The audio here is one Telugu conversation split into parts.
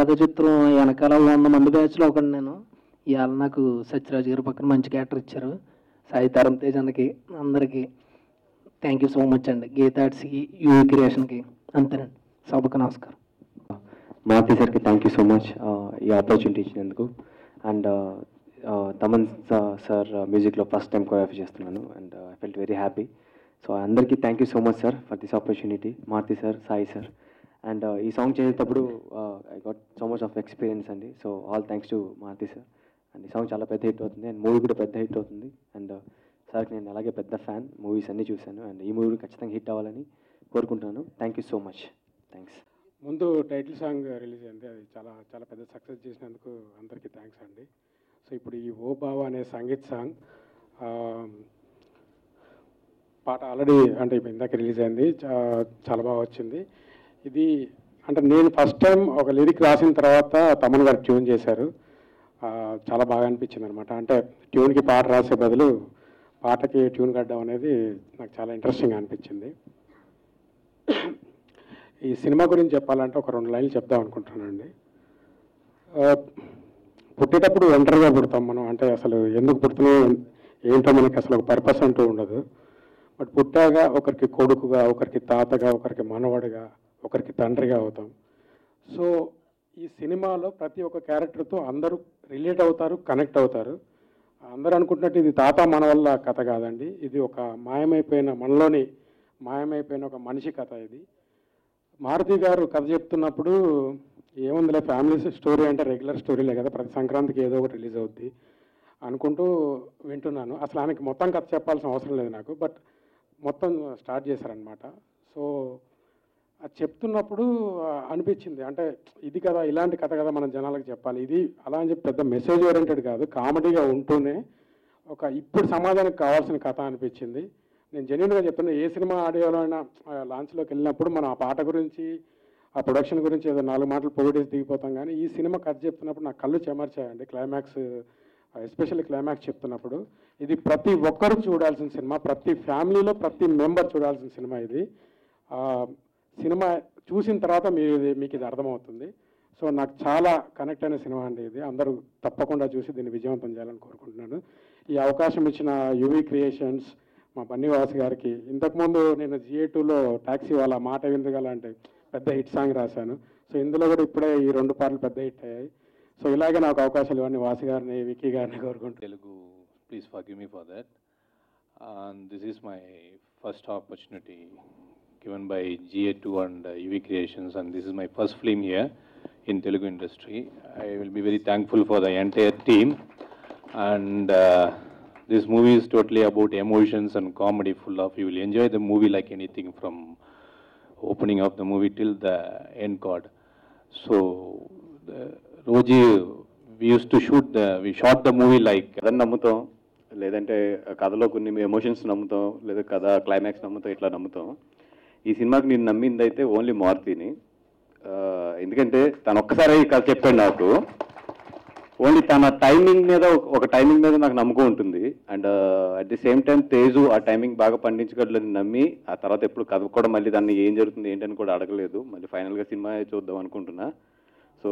పాత చిత్రం వెనకాల వంద మంది బ్యాచ్లో ఒకటి నేను ఇవాళ నాకు సత్యరాజ్ గారు పక్కన మంచి క్యారెక్టర్ ఇచ్చారు సాయి తరం తేజ్ అన్నకి అందరికీ థ్యాంక్ యూ సో మచ్ అండి గీతాడ్స్కి యూ క్రియేషన్కి అంతేనండి సభకు నమస్కారం మారుతి సార్కి థ్యాంక్ యూ సో మచ్ ఈ ఆపర్చునిటీ ఇచ్చినందుకు అండ్ తమన్ సార్ మ్యూజిక్లో ఫస్ట్ టైం కొరియోగ్రఫీ చేస్తున్నాను and I felt very happy so అందరికీ thank you so much sir for this opportunity Maruti sir Sai sir and ఈ సాంగ్ చేసేటప్పుడు I got so much of experience అండి so all thanks to Maruti sir and ఈ సాంగ్ చాలా పెద్ద హిట్ అవుతుంది అండ్ మూవీ కూడా పెద్ద హిట్ అవుతుంది అండ్ సార్కి నేను అలాగే పెద్ద ఫ్యాన్ మూవీస్ అన్నీ చూశాను అండ్ ఈ మూవీ ఖచ్చితంగా హిట్ అవ్వాలని కోరుకుంటున్నాను thank you so much thanks ముందు టైటిల్ సాంగ్ రిలీజ్ అయింది అది చాలా చాలా పెద్ద సక్సెస్ చేసినందుకు అందరికీ థ్యాంక్స్ అండి సో ఇప్పుడు ఈ ఓ బావ అనే సంగీత్ సాంగ్ ఆ, పాట ఆల్రెడీ అంటే ఇప్పుడు ఇందాక రిలీజ్ అయింది చా- చాలా బాగా వచ్చింది ఇది అంటే నేను ఫస్ట్ టైం ఒక లిరిక్ రాసిన తర్వాత తమన్ గారు ట్యూన్ చేశారు ఆ, చాలా బాగా అనిపించింది అనమాట అంటే ట్యూన్కి పాట రాసే బదులు పాటకి ట్యూన్ కట్టడం అనేది నాకు చాలా ఇంట్రెస్టింగ్ అనిపించింది ఈ సినిమా గురించి చెప్పాలంటే ఒక రెండు లైన్లు చెప్దాం అనుకుంటున్నానండి ఆ, పుట్టేటప్పుడు ఒంటరిగా పుడతాం మనం అంటే అసలు ఎందుకు పుడుతున్నాం ఏంటో మనకి అసలు ఒక పర్పస్ అంటూ ఉండదు బట్ పుట్టాక ఒకరికి కొడుకుగా ఒకరికి తాతగా ఒకరికి మనవడిగా ఒకరికి తండ్రిగా అవుతాం సో ఈ సినిమాలో ప్రతి ఒక్క క్యారెక్టర్తో అందరూ రిలేట్ అవుతారు కనెక్ట్ అవుతారు అందరూ అనుకుంటున్నట్టు ఇది తాత మన వల్ల కథ కాదండి ఇది ఒక మాయమైపోయిన మనలోని మాయమైపోయిన ఒక మనిషి కథ ఇది మారుతి గారు కథ చెప్తున్నప్పుడు ఏముందిలే ఫ్యామిలీ స్టోరీ అంటే రెగ్యులర్ స్టోరీలే కదా ప్రతి సంక్రాంతికి ఏదో ఒకటి రిలీజ్ అవుద్ది అనుకుంటూ వింటున్నాను అసలు ఆయనకి మొత్తం కథ చెప్పాల్సిన అవసరం లేదు నాకు బట్ మొత్తం స్టార్ట్ చేశారనమాట సో అది చెప్తున్నప్పుడు ఆ, అనిపించింది అంటే ఇది కదా ఇలాంటి కథ కదా మనం జనాలకు చెప్పాలి ఇది అలా అని చెప్పి పెద్ద మెసేజ్ ఓరియంటెడ్ కాదు కామెడీగా ఉంటూనే ఒక ఇప్పుడు సమాజానికి కావాల్సిన కథ అనిపించింది నేను జెన్యున్గా చెప్తున్నా ఏ సినిమా ఆడియోలో అయినా లాంచ్లోకి వెళ్ళినప్పుడు మనం ఆ పాట గురించి ఆ ప్రొడక్షన్ గురించి ఏదో నాలుగు మాటలు పొగిడేసి దిగిపోతాం కానీ ఈ సినిమా కథ చెప్తున్నప్పుడు నా కళ్ళు చెమర్చాయండి క్లైమాక్స్ ఎస్పెషల్లీ క్లైమాక్స్ చెప్తున్నప్పుడు ఇది ప్రతి ఒక్కరు చూడాల్సిన సినిమా ప్రతి ఫ్యామిలీలో ప్రతి మెంబర్ చూడాల్సిన సినిమా ఇది ఆ, సినిమా చూసిన తర్వాత మీరు ఇది మీకు ఇది అర్థమవుతుంది సో నాకు చాలా కనెక్ట్ అయిన సినిమా అండి ఇది అందరూ తప్పకుండా చూసి దీన్ని విజయవంతం చేయాలని కోరుకుంటున్నాను ఈ అవకాశం ఇచ్చిన యువి క్రియేషన్స్ మా బన్నీవాస్ గారికి ఇంతకుముందు నేను జిఏ టూలో ట్యాక్సీ వాళ్ళ మాట విందగల అంటే పెద్ద హిట్ సాంగ్ రాశాను సో ఇందులో కూడా ఇప్పుడే ఈ రెండు పాటలు పెద్ద హిట్ అయ్యాయి సో ఇలాగే నాకు అవకాశాలు ఇవ్వండి వాసు గారిని విక్కీ గారిని కోరుకుంటున్నాను Telugu, please forgive me for that. And this is my first opportunity given by GA2 and uh, UV Creations, and this is my first film here in Telugu industry. I will be very thankful for the entire team. And uh, this movie is totally about emotions and comedy, full of. You will enjoy the movie like anything from opening of the movie till the end card. So, the, Roji, we used to shoot the, we shot the movie like కథను నమ్ముతాం లేదంటే కథలో కొన్ని ఎమోషన్స్ నమ్ముతాం లేదా కథ క్లైమాక్స్ నమ్ముతాం ఇట్లా నమ్ముతాం ఈ సినిమాకి నేను నమ్మింది అయితే ఓన్లీ మారుతిని ఆ, ఎందుకంటే తను ఒక్కసారి ఈ కథ చెప్పాడు నాకు ఓన్లీ తన టైమింగ్ మీద ఒక- ఒక టైమింగ్ మీద నాకు నమ్మకం ఉంటుంది and at the same time Teju ఆ టైమింగ్ బాగా పండించగలని నమ్మి ఆ తర్వాత ఎప్పుడు కథ కూడా మళ్ళీ దాన్ని ఏం జరుగుతుంది ఏంటని కూడా అడగలేదు మళ్ళీ ఫైనల్గా సినిమా చూద్దాం అనుకుంటున్నా సో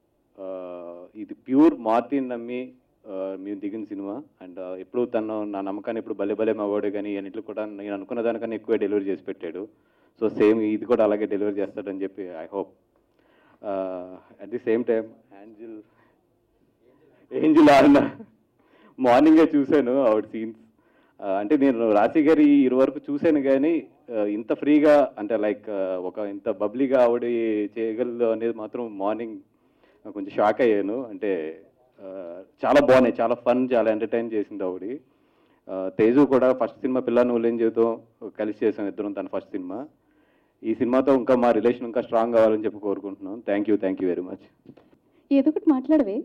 ఇది ప్యూర్ మార్తిని నమ్మి ఆ, మేము దిగిన సినిమా అండ్ ఎప్పుడు తను నా నమ్మకాన్ని ఇప్పుడు భలే భలే మగవాడు కానీ అన్నిట్లు కూడా నేను అనుకున్న దానికన్నా ఎక్కువ డెలివరీ చేసి పెట్టాడు సో సేమ్ ఇది కూడా అలాగే డెలివరీ చేస్తాడని చెప్పి I hope at the same time angel angel ఆడిన మార్నింగే చూశాను ఆవిడ సీన్స్ అంటే నేను రాశి గారి ఇరు వరకు చూశాను కానీ ఆ, ఇంత ఫ్రీగా అంటే లైక్ ఒక ఇంత బబ్లీగా ఆవిడ చేయగలదు అనేది మాత్రం మార్నింగ్ కొంచెం షాక్ అయ్యాను అంటే ఆ, చాలా బాగున్నాయి చాలా ఫన్ చాలా ఎంటర్టైన్ చేసింది ఆవిడ ఆ, తేజు కూడా ఫస్ట్ సినిమా పిల్ల నువ్వు ఏం జీవితం కలిసి చేసాం ఇద్దరం తన ఫస్ట్ సినిమా ఈ సినిమాతో ఇంకా మా రిలేషన్ ఇంకా స్ట్రాంగ్ కావాలని చెప్పి కోరుకుంటున్నాను thank you thank you very much ఏదో ఒకటి మాట్లాడవే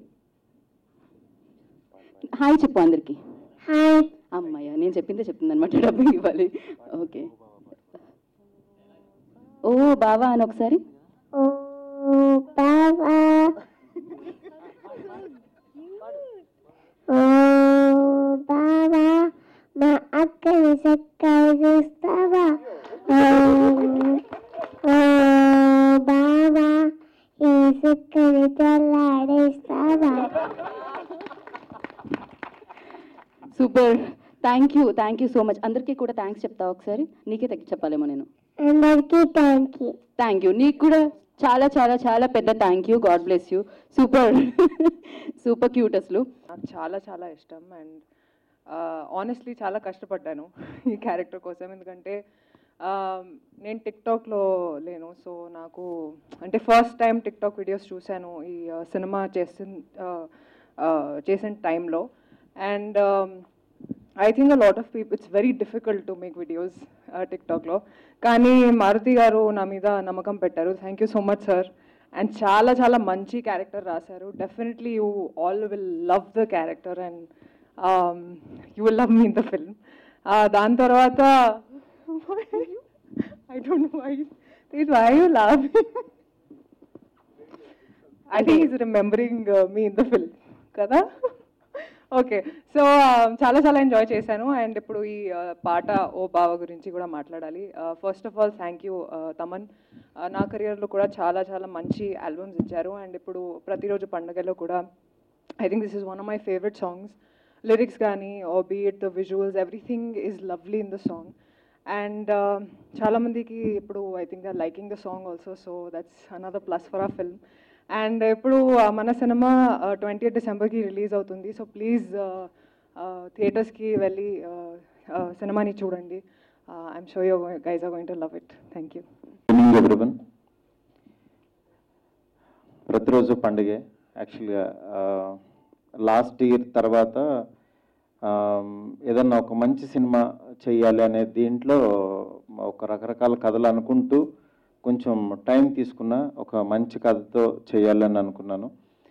హాయ్ చెప్పు అందరికి హాయ్ అమ్మయ్య నేను చెప్పిందే చెప్తుంది అనమాట డబ్బు ఇవ్వాలి ఓకే ఓ బావా అని ఒకసారి ఓ బావా ఓ బావా మా అక్కని చక్కగా చూస్తావా ఓ ఓ బావా ఈ చక్కని super thank you thank you so much అందరికీ కూడా థ్యాంక్స్ చెప్తా ఒకసారి నీకే తగ్గి చెప్పాలేమో నేను అందరికీ థ్యాంక్ యూ థ్యాంక్ యూ నీకు కూడా చాలా చాలా చాలా పెద్ద thank you God bless you super super cute అసలు నాకు చాలా చాలా ఇష్టం అండ్ ఆనెస్ట్లీ చాలా కష్టపడ్డాను ఈ క్యారెక్టర్ కోసం ఎందుకంటే um, నేను టిక్టాక్లో లేను సో నాకు అంటే ఫస్ట్ టైం టిక్టాక్ వీడియోస్ చూశాను ఈ సినిమా చేసిన uh, uh, చేసిన టైంలో and I think a lot of people it's very difficult to make videos టిక్టాక్లో కానీ మారుతి గారు నా మీద నమ్మకం పెట్టారు thank you so much sir and చాలా చాలా మంచి క్యారెక్టర్ రాశారు definitely you all will love the character and you will love me in the film దాని తర్వాత I don't know why why you love I think is remembering me in the film కదా ఓకే సో చాలా చాలా ఎంజాయ్ చేశాను అండ్ ఇప్పుడు ఈ uh, పాట ఓ బావ గురించి కూడా మాట్లాడాలి first of all thank you Thaman Uh, నా కెరియర్లో కూడా చాలా చాలా మంచి ఆల్బమ్స్ ఇచ్చారు అండ్ ఇప్పుడు ప్రతిరోజు పండుగలో కూడా I think this is one of my favourite songs lyrics కానీ or be it the visuals everything is lovely in the song and చాలామందికి ఇప్పుడు I think the liking the song also so that's another plus for a film and ఇప్పుడు uh, మన సినిమా ట్వంటీ డిసెంబర్కి రిలీజ్ అవుతుంది సో ప్లీజ్ థియేటర్స్కి వెళ్ళి సినిమాని చూడండి I'm sure you guys are going to love it thank you evening everyone ప్రతిరోజు పండుగే యాక్చువల్గా లాస్ట్ ఇయర్ తర్వాత ఆ, ఏదన్నా ఒక మంచి సినిమా చేయాలి అనే దీంట్లో ఒక రకరకాల కథలు అనుకుంటూ కొంచెం టైం తీసుకున్న ఒక మంచి కథతో చేయాలని అనుకున్నాను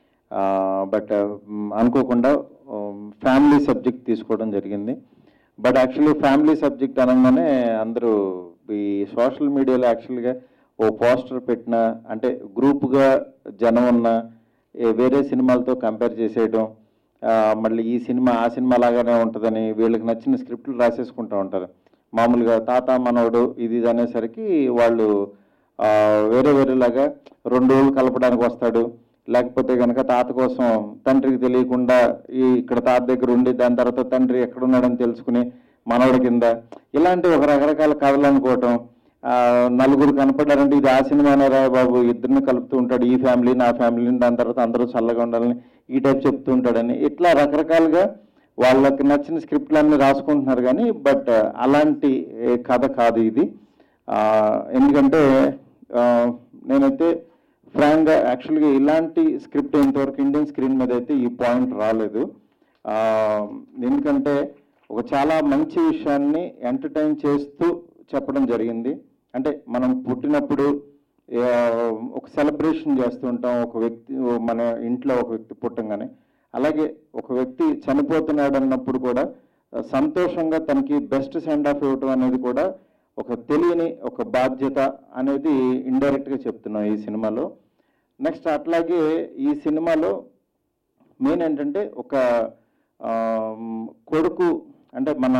బట్ అనుకోకుండా ఫ్యామిలీ సబ్జెక్ట్ తీసుకోవడం జరిగింది బట్ యాక్చువల్లీ ఫ్యామిలీ సబ్జెక్ట్ అనగానే అందరూ ఈ సోషల్ మీడియాలో యాక్చువల్గా ఓ పోస్టర్ పెట్టిన అంటే గ్రూప్గా జనం ఉన్న ఏ వేరే సినిమాలతో కంపేర్ చేసేయడం ఆ, మళ్ళీ ఈ సినిమా ఆ సినిమా లాగానే ఉంటుందని వీళ్ళకి నచ్చిన స్క్రిప్ట్లు రాసేసుకుంటూ ఉంటారు మామూలుగా తాత మనవడు ఇది ఇది అనేసరికి వాళ్ళు ఆ, వేరే వేరేలాగా రెండు రోజులు కలపడానికి వస్తాడు లేకపోతే కనుక తాత కోసం తండ్రికి తెలియకుండా ఈ ఇక్కడ తాత దగ్గర ఉండి దాని తర్వాత తండ్రి ఎక్కడున్నాడని తెలుసుకుని మనవడి కింద ఇలాంటి ఒక రకరకాల కథలు అనుకోవటం ఆ, నలుగురు కనపడ్డారంటే ఇది ఆ సినిమానే రా బాబు ఇద్దరిని కలుపుతూ ఉంటాడు ఈ ఫ్యామిలీ నా ఫ్యామిలీని దాని తర్వాత అందరూ చల్లగా ఉండాలని ఈ టైప్ చెప్తూ ఉంటాడని ఇట్లా రకరకాలుగా వాళ్ళకి నచ్చిన స్క్రిప్ట్లన్నీ రాసుకుంటున్నారు కానీ బట్ అలాంటి ఏ, కథ కాదు ఇది ఆ, ఎందుకంటే ఆ, నేనైతే ఫ్రాంక్గా యాక్చువల్గా ఇలాంటి స్క్రిప్ట్ ఇంతవరకు ఇండియన్ స్క్రీన్ మీద అయితే ఈ పాయింట్ రాలేదు ఆ, ఎందుకంటే ఒక చాలా మంచి విషయాన్ని ఎంటర్టైన్ చేస్తూ చెప్పడం జరిగింది అంటే మనం పుట్టినప్పుడు ఆ, ఒక సెలబ్రేషన్ చేస్తూ ఉంటాం ఒక వ్యక్తి మన ఇంట్లో ఒక వ్యక్తి పుట్టంగానే అలాగే ఒక వ్యక్తి చనిపోతున్నాడు అన్నప్పుడు కూడా ఆ, సంతోషంగా తనకి బెస్ట్ సెండ్ ఆఫ్ ఇవ్వటం అనేది కూడా ఒక తెలియని ఒక బాధ్యత అనేది ఇండైరెక్ట్గా చెప్తున్నాం ఈ సినిమాలో నెక్స్ట్ అట్లాగే ఈ సినిమాలో మెయిన్ ఏంటంటే ఒక ఆమ్, కొడుకు అంటే మన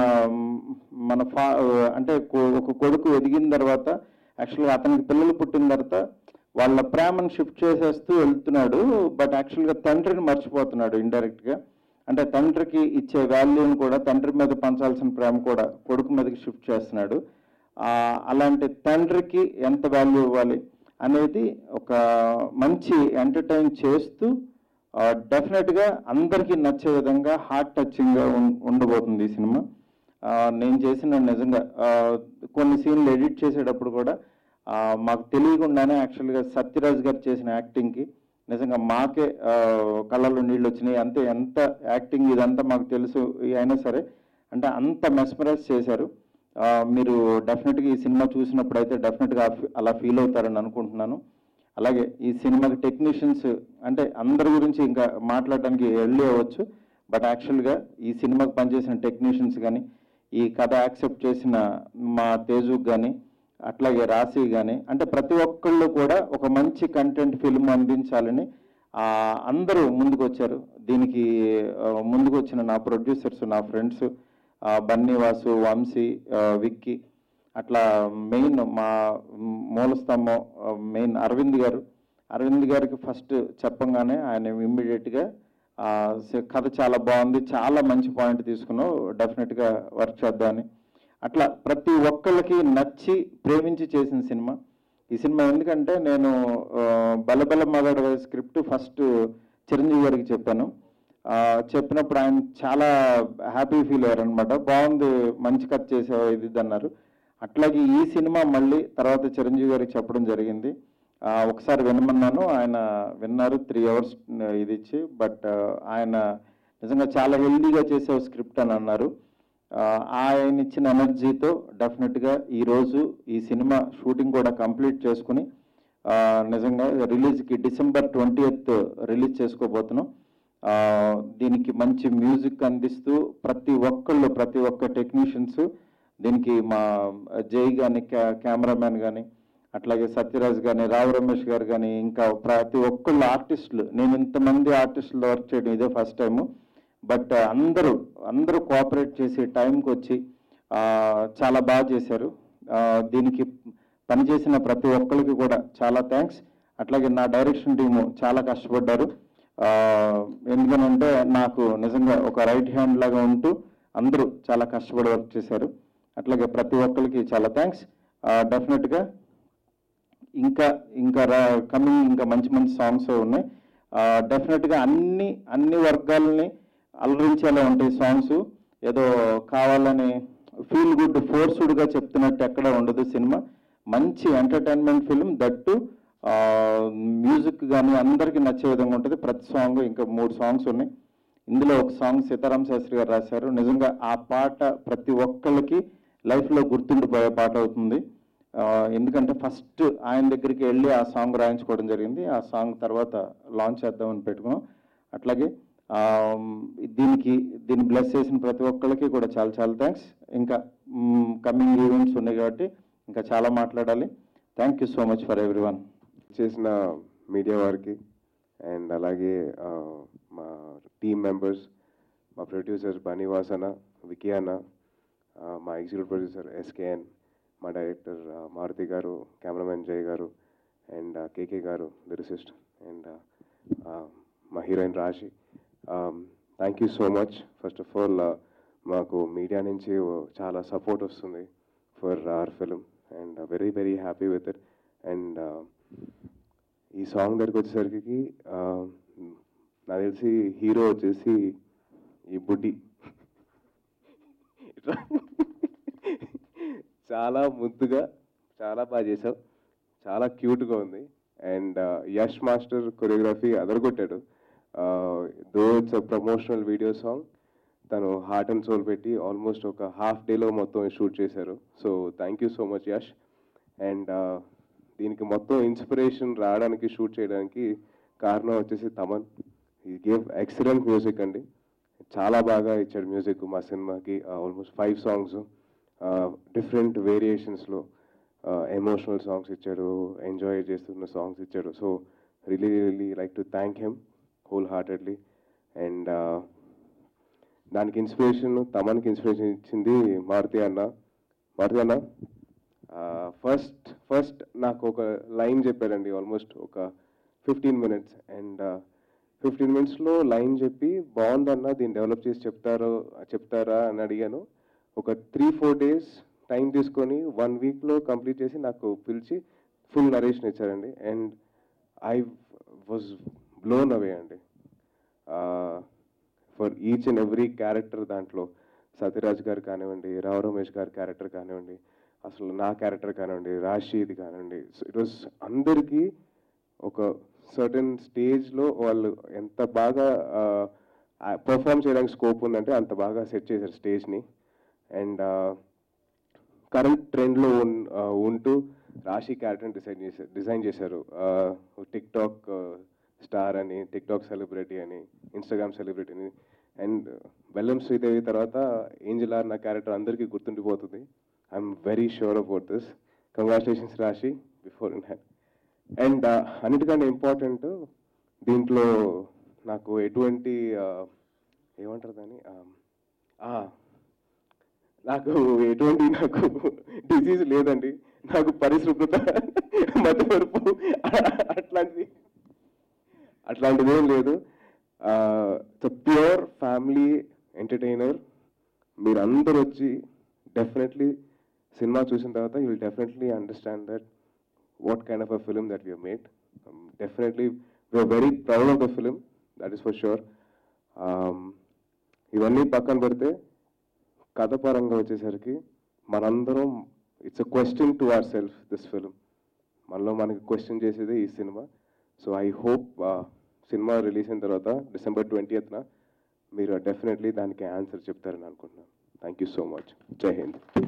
మన ఫా అంటే కొ- ఒక కొడుకు ఎదిగిన తర్వాత యాక్చువల్గా అతనికి పిల్లలు పుట్టిన తర్వాత వాళ్ళ ప్రేమను షిఫ్ట్ చేసేస్తూ వెళ్తున్నాడు బట్ యాక్చువల్గా తండ్రిని మర్చిపోతున్నాడు ఇండైరెక్ట్గా అంటే తండ్రికి ఇచ్చే వాల్యూని కూడా తండ్రి మీద పంచాల్సిన ప్రేమ కూడా కొడుకు మీదకి షిఫ్ట్ చేస్తున్నాడు ఆ, అలాంటి తండ్రికి ఎంత వాల్యూ ఇవ్వాలి అనేది ఒక మంచి ఎంటర్టైన్ చేస్తూ డెఫినెట్గా అందరికీ నచ్చే విధంగా హార్ట్ టచింగ్గా ఉండబోతుంది ఈ సినిమా ఆ, నేను చేసిన నిజంగా ఆ, కొన్ని సీన్లు ఎడిట్ చేసేటప్పుడు కూడా ఆ, మాకు తెలియకుండానే యాక్చువల్గా సత్యరాజ్ గారు చేసిన యాక్టింగ్కి నిజంగా మాకే ఆ, కళ్ళల్లో నీళ్ళు వచ్చినాయి అంతే ఎంత యాక్టింగ్ ఇదంతా మాకు తెలుసు అయినా సరే అంటే అంత మెస్మరైజ్ చేశారు ఆ, మీరు డెఫినెట్గా ఈ సినిమా చూసినప్పుడు అయితే డెఫినెట్గా అలా ఫీల్ అవుతారని అనుకుంటున్నాను అలాగే ఈ సినిమాకి టెక్నీషియన్స్ అంటే అందరి గురించి ఇంకా మాట్లాడడానికి వెళ్ళి అవ్వచ్చు బట్ యాక్చువల్గా ఈ సినిమాకి పనిచేసిన టెక్నీషియన్స్ కానీ ఈ కథ యాక్సెప్ట్ చేసిన మా తేజుకి కానీ అట్లాగే రాశి కానీ అంటే ప్రతి ఒక్కళ్ళు కూడా ఒక మంచి కంటెంట్ ఫిల్మ్ అందించాలని ఆ, అందరూ ముందుకు వచ్చారు దీనికి ఆ, ముందుకు వచ్చిన నా ప్రొడ్యూసర్స్ నా ఫ్రెండ్స్ బన్నీ వాసు వంశీ ఆ, విక్కీ అట్లా మెయిన్ మా మూల స్తంభం మెయిన్ అరవింద్ గారు అరవింద్ గారికి ఫస్ట్ చెప్పంగానే ఆయన ఇమ్మీడియట్గా ఆ, స- కథ చాలా బాగుంది చాలా మంచి పాయింట్ తీసుకున్నావు డెఫినెట్గా వర్క్ చేద్దామని అట్లా ప్రతి ఒక్కళ్ళకి నచ్చి ప్రేమించి చేసిన సినిమా ఈ సినిమా ఎందుకంటే నేను ఆ, బలబల మగాడు స్క్రిప్ట్ ఫస్ట్ చిరంజీవి గారికి చెప్పాను ఆ, చెప్పినప్పుడు ఆయన చాలా హ్యాపీ ఫీల్ అయ్యారు అనమాట బాగుంది మంచి కథ చేసావు ఇది ఇది అన్నారు అట్లాగే ఈ సినిమా మళ్ళీ తర్వాత చిరంజీవి గారికి చెప్పడం జరిగింది ఆ, ఒకసారి వినమన్నాను ఆయన విన్నారు త్రీ అవర్స్ ఇది ఇచ్చి బట్ ఆయన నిజంగా చాలా హెల్దీగా చేసే స్క్రిప్ట్ అని అన్నారు ఆ, ఆయన ఇచ్చిన ఎనర్జీతో డెఫినెట్గా ఈరోజు ఈ సినిమా షూటింగ్ కూడా కంప్లీట్ చేసుకుని ఆ, నిజంగా రిలీజ్కి డిసెంబర్ ట్వంటీ రిలీజ్ చేసుకోబోతున్నాం ఆ, దీనికి మంచి మ్యూజిక్ అందిస్తూ ప్రతి ఒక్కళ్ళు ప్రతి ఒక్క టెక్నీషియన్స్ దీనికి మా జై కానీ కెమెరామ్యాన్ కానీ అట్లాగే సత్యరాజ్ కానీ రావు రమేష్ గారు కానీ ఇంకా ప్రతి ఒక్కళ్ళు ఆర్టిస్టులు నేను ఇంతమంది ఆర్టిస్టులు వర్క్ చేయడం ఇదే ఫస్ట్ టైము బట్ అందరూ అందరూ కోఆపరేట్ చేసి టైంకి వచ్చి ఆ, చాలా బాగా చేశారు ఆ, దీనికి పనిచేసిన ప్రతి ఒక్కరికి కూడా చాలా థ్యాంక్స్ అట్లాగే నా డైరెక్షన్ టీము చాలా కష్టపడ్డారు ఆ, ఎందుకనంటే నాకు నిజంగా ఒక రైట్ హ్యాండ్ లాగా ఉంటూ అందరూ చాలా కష్టపడి వర్క్ చేశారు అట్లాగే ప్రతి ఒక్కరికి చాలా థ్యాంక్స్ డెఫినెట్గా ఇంకా ఇంకా కమింగ్ ఇంకా మంచి మంచి సాంగ్స్ ఉన్నాయి డెఫినెట్గా అన్ని అన్ని వర్గాలని అలరించేలా ఉంటాయి సాంగ్స్ ఏదో కావాలని ఫీల్ గుడ్ ఫోర్స్డ్గా చెప్తున్నట్టు ఎక్కడ ఉండదు సినిమా మంచి ఎంటర్టైన్మెంట్ ఫిల్మ్ దట్టు మ్యూజిక్ కానీ అందరికీ నచ్చే విధంగా ఉంటుంది ప్రతి సాంగ్ ఇంకా మూడు సాంగ్స్ ఉన్నాయి ఇందులో ఒక సాంగ్ సీతారాం శాస్త్రి గారు రాశారు నిజంగా ఆ పాట ప్రతి ఒక్కళ్ళకి లైఫ్లో గుర్తుండిపోయే పాట అవుతుంది ఆ, ఎందుకంటే ఫస్ట్ ఆయన దగ్గరికి వెళ్ళి ఆ సాంగ్ రాయించుకోవడం జరిగింది ఆ సాంగ్ తర్వాత లాంచ్ చేద్దామని పెట్టుకున్నాం అట్లాగే ఆ, దీనికి దీన్ని బ్లెస్ చేసిన ప్రతి ఒక్కళ్ళకి కూడా చాలా చాలా థ్యాంక్స్ ఇంకా కమింగ్ ఈవెంట్స్ ఉన్నాయి కాబట్టి ఇంకా చాలా మాట్లాడాలి thank you so much for every one చేసిన మీడియా వారికి అండ్ అలాగే ఆ, మా టీమ్ మెంబర్స్ మా ప్రొడ్యూసర్ బనీవాస్ అన్న వికీ అన్న ఆ, మా ఎగ్జిక్యూటివ్ ప్రొడ్యూసర్ ఎస్కేఎన్ మా డైరెక్టర్ ఆ, Maruti garu cameraman Jay garu and KK garu lyricist and మా heroine Raashi thank you so much first of all మాకు మీడియా నుంచి చాలా సపోర్ట్ వస్తుంది for our film and very very happy with it and ఈ సాంగ్ దగ్గరికి వచ్చేసరికి ఆ, నాకు తెలిసి హీరో వచ్చేసి ఈ బుడ్డి ఇట్లా చాలా ముద్దుగా చాలా బాగా చేసావు చాలా క్యూట్గా ఉంది అండ్ యష్ మాస్టర్ కొరియోగ్రఫీ అదరగొట్టాడు though it's promotional video song తను హార్ట్ అండ్ సోల్ పెట్టి ఆల్మోస్ట్ ఒక హాఫ్ డేలో మొత్తం షూట్ చేశారు so thank you so much Yash and దీనికి మొత్తం ఇన్స్పిరేషన్ రావడానికి షూట్ చేయడానికి కారణం వచ్చేసి తమన్ ఈ గేవ్ ఎక్సలెంట్ మ్యూజిక్ అండి చాలా బాగా ఇచ్చాడు మ్యూజిక్ మా సినిమాకి ఆల్మోస్ట్ ఫైవ్ సాంగ్స్ డిఫరెంట్ వేరియేషన్స్లో ఎమోషనల్ సాంగ్స్ ఇచ్చాడు ఎంజాయ్ చేస్తున్న సాంగ్స్ ఇచ్చాడు so really really like to thank him wholeheartedly and దానికి ఇన్స్పిరేషన్ తమన్కి ఇన్స్పిరేషన్ ఇచ్చింది మారుతి అన్న మారుతి అన్న ఫస్ట్ ఫస్ట్ నాకు ఒక లైన్ చెప్పారండి ఆల్మోస్ట్ ఒక ఫిఫ్టీన్ మినిట్స్ అండ్ ఫిఫ్టీన్ మినిట్స్లో లైన్ చెప్పి బాగుందన్న దీన్ని డెవలప్ చేసి చెప్తారో చెప్తారా అని అడిగాను ఒక త్రీ ఫోర్ డేస్ టైం తీసుకొని వన్ వీక్లో కంప్లీట్ చేసి నాకు పిలిచి ఫుల్ నరేషన్ ఇచ్చారండి and I was blown away అండి for each and every character దాంట్లో సత్యరాజ్ గారు కానివ్వండి రావు రమేష్ గారి క్యారెక్టర్ కానివ్వండి అసలు నా క్యారెక్టర్ కానివ్వండి రాషీది కానివ్వండి ఇట్ వాస్ అందరికీ ఒక సర్టన్ స్టేజ్లో వాళ్ళు ఎంత బాగా పర్ఫామ్ చేయడానికి స్కోప్ ఉందంటే అంత బాగా సెట్ చేశారు స్టేజ్ని అండ్ కరెంట్ ట్రెండ్లో ఉంటూ రాశి క్యారెక్టర్ని డిసైడ్ చేశారు డిజైన్ చేశారు టిక్ టాక్ స్టార్ అని టిక్ టాక్ సెలబ్రిటీ అని ఇన్స్టాగ్రామ్ సెలబ్రిటీ అని అండ్ బెల్లం శ్రీదేవి తర్వాత ఏంజల్ ఆర్ నా క్యారెక్టర్ అందరికీ గుర్తుండిపోతుంది I'm very sure about this congratulations Raashi before in hand and అన్నిటికంటే ఇంపార్టెంట్ దీంట్లో నాకు ఎటువంటి uh, ఏమంటారు దాన్ని Um, ah, నాకు ఎటువంటి నాకు డిసీజ్ లేదండి నాకు పరిశుభ్రత మతవరపు అట్లాంటిది అట్లాంటిది ఏం లేదు ప్యూర్ ఫ్యామిలీ ఎంటర్టైనర్ మీరందరూ వచ్చి డెఫినెట్లీ సినిమా చూసిన తర్వాత you will definitely understand that what kind of a film that we made definitely we're very proud of the film that is for sure ఇవన్నీ పక్కన పెడితే కథ పరంగా వచ్చేసరికి మనందరం it's a question to our self this film మనలో మనకి క్వశ్చన్ చేసేదే ఈ సినిమా సో ఐ హోప్ సినిమా రిలీజ్ అయిన తర్వాత డిసెంబర్ ట్వంటీయత్న మీరు డెఫినెట్లీ దానికి ఆన్సర్ చెప్తారని అనుకుంటున్నాను థ్యాంక్ యూ సో మచ్ జై హింద్